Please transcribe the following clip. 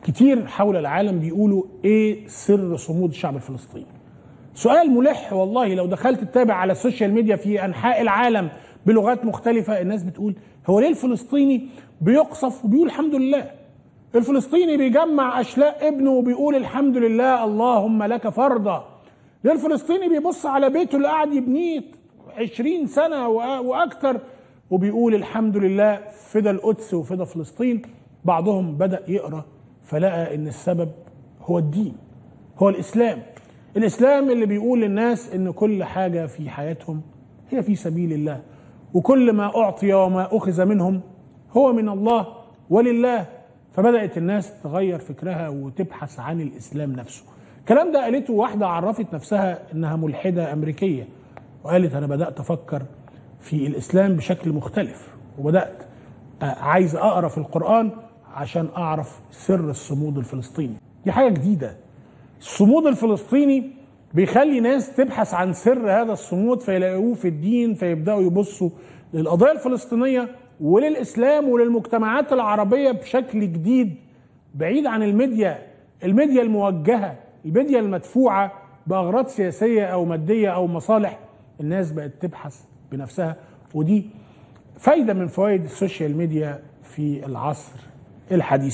كتير حول العالم بيقولوا ايه سر صمود الشعب الفلسطيني سؤال ملح والله لو دخلت تتابع على السوشيال ميديا في انحاء العالم بلغات مختلفه الناس بتقول هو ليه الفلسطيني بيقصف وبيقول الحمد لله الفلسطيني بيجمع اشلاء ابنه وبيقول الحمد لله اللهم لك فرضا ليه الفلسطيني بيبص على بيته اللي قاعد يبنيه عشرين سنة وأكثر وبيقول الحمد لله فدا القدس وفدا فلسطين بعضهم بدأ يقرأ فلقى إن السبب هو الدين هو الإسلام الإسلام اللي بيقول للناس إن كل حاجة في حياتهم هي في سبيل الله وكل ما أعطي وما أخذ منهم هو من الله ولله فبدأت الناس تغير فكرها وتبحث عن الإسلام نفسه الكلام ده قالته واحدة عرفت نفسها إنها ملحدة أمريكية وقالت أنا بدأت أفكر في الإسلام بشكل مختلف وبدأت عايز أقرأ في القرآن عشان أعرف سر الصمود الفلسطيني دي حاجة جديدة الصمود الفلسطيني بيخلي ناس تبحث عن سر هذا الصمود فيلاقوه في الدين فيبدأوا يبصوا للقضية الفلسطينية وللإسلام وللمجتمعات العربية بشكل جديد بعيد عن الميديا الميديا الموجهة الميديا المدفوعة بأغراض سياسية أو مادية أو مصالح الناس بقت تبحث بنفسها ودي فايدة من فوائد السوشيال ميديا في العصر الحديث